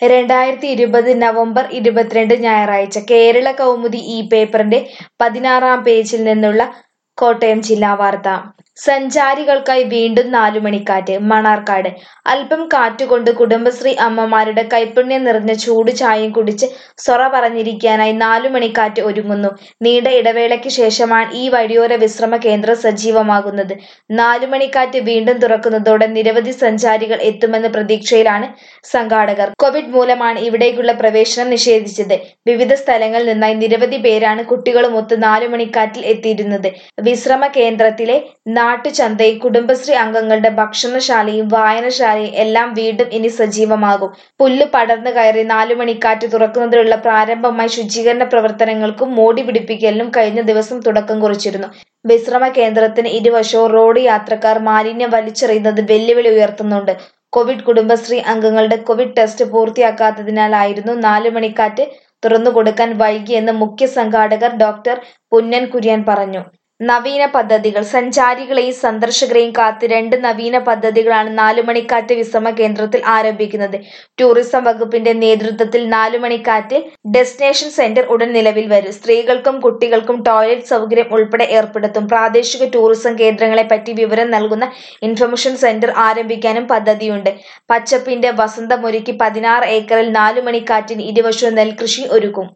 രണ്ടായിരത്തി ഇരുപത് നവംബർ ഇരുപത്തിരണ്ട് ഞായറാഴ്ച കേരള കൗമുദി ഈ പേപ്പറിന്റെ പതിനാറാം പേജിൽ നിന്നുള്ള കോട്ടയം ജില്ലാ വാർത്ത സഞ്ചാരികൾക്കായി വീണ്ടും നാലുമണിക്കാറ്റ് മണാർക്കാട് അല്പം കാറ്റുകൊണ്ട് കുടുംബശ്രീ അമ്മമാരുടെ കൈപ്പുണ്യം നിറഞ്ഞ ചൂട് ചായയും കുടിച്ച് സൊറ പറഞ്ഞിരിക്കാനായി നാലുമണിക്കാറ്റ് ഒരുങ്ങുന്നു നീണ്ട ഇടവേളയ്ക്ക് ശേഷമാണ് ഈ വഴിയോര വിശ്രമ കേന്ദ്രം സജീവമാകുന്നത് നാലുമണിക്കാറ്റ് വീണ്ടും തുറക്കുന്നതോടെ നിരവധി സഞ്ചാരികൾ എത്തുമെന്ന പ്രതീക്ഷയിലാണ് സംഘാടകർ കോവിഡ് മൂലമാണ് ഇവിടേക്കുള്ള പ്രവേശനം നിഷേധിച്ചത് വിവിധ സ്ഥലങ്ങളിൽ നിന്നായി നിരവധി പേരാണ് കുട്ടികളുമൊത്ത് നാലുമണിക്കാറ്റിൽ എത്തിയിരുന്നത് വിശ്രമ കേന്ദ്രത്തിലെ നാട്ടുചന്തയും കുടുംബശ്രീ അംഗങ്ങളുടെ ഭക്ഷണശാലയും വായനശാലയും എല്ലാം വീണ്ടും ഇനി സജീവമാകും പുല്ല് പടർന്നു കയറി നാലുമണിക്കാറ്റ് തുറക്കുന്നതിനുള്ള പ്രാരംഭമായി ശുചീകരണ പ്രവർത്തനങ്ങൾക്കും മോടി പിടിപ്പിക്കലിനും കഴിഞ്ഞ ദിവസം തുടക്കം കുറിച്ചിരുന്നു വിശ്രമ കേന്ദ്രത്തിന് ഇരുവശവും റോഡ് യാത്രക്കാർ മാലിന്യം വലിച്ചെറിയുന്നത് വെല്ലുവിളി ഉയർത്തുന്നുണ്ട് കോവിഡ് കുടുംബശ്രീ അംഗങ്ങളുടെ കോവിഡ് ടെസ്റ്റ് പൂർത്തിയാക്കാത്തതിനാലായിരുന്നു നാലുമണിക്കാറ്റ് തുറന്നുകൊടുക്കാൻ വൈകിയെന്ന് മുഖ്യ സംഘാടകർ ഡോക്ടർ പുന്നൻ കുര്യൻ പറഞ്ഞു നവീന പദ്ധതികൾ സഞ്ചാരികളെയും സന്ദർശകരെയും കാത്ത് രണ്ട് നവീന പദ്ധതികളാണ് നാലുമണിക്കാറ്റ് വിശ്രമ കേന്ദ്രത്തിൽ ആരംഭിക്കുന്നത് ടൂറിസം വകുപ്പിന്റെ നേതൃത്വത്തിൽ നാലുമണിക്കാറ്റ് ഡെസ്റ്റിനേഷൻ സെന്റർ ഉടൻ നിലവിൽ വരും സ്ത്രീകൾക്കും കുട്ടികൾക്കും ടോയ്ലറ്റ് സൗകര്യം ഉൾപ്പെടെ ഏർപ്പെടുത്തും പ്രാദേശിക ടൂറിസം കേന്ദ്രങ്ങളെ പറ്റി വിവരം നൽകുന്ന ഇൻഫർമേഷൻ സെന്റർ ആരംഭിക്കാനും പദ്ധതിയുണ്ട് പച്ചപ്പിന്റെ വസന്തമൊരുക്കി പതിനാറ് ഏക്കറിൽ നാലുമണിക്കാറ്റിന് ഇരുവശവും നെൽകൃഷി ഒരുക്കും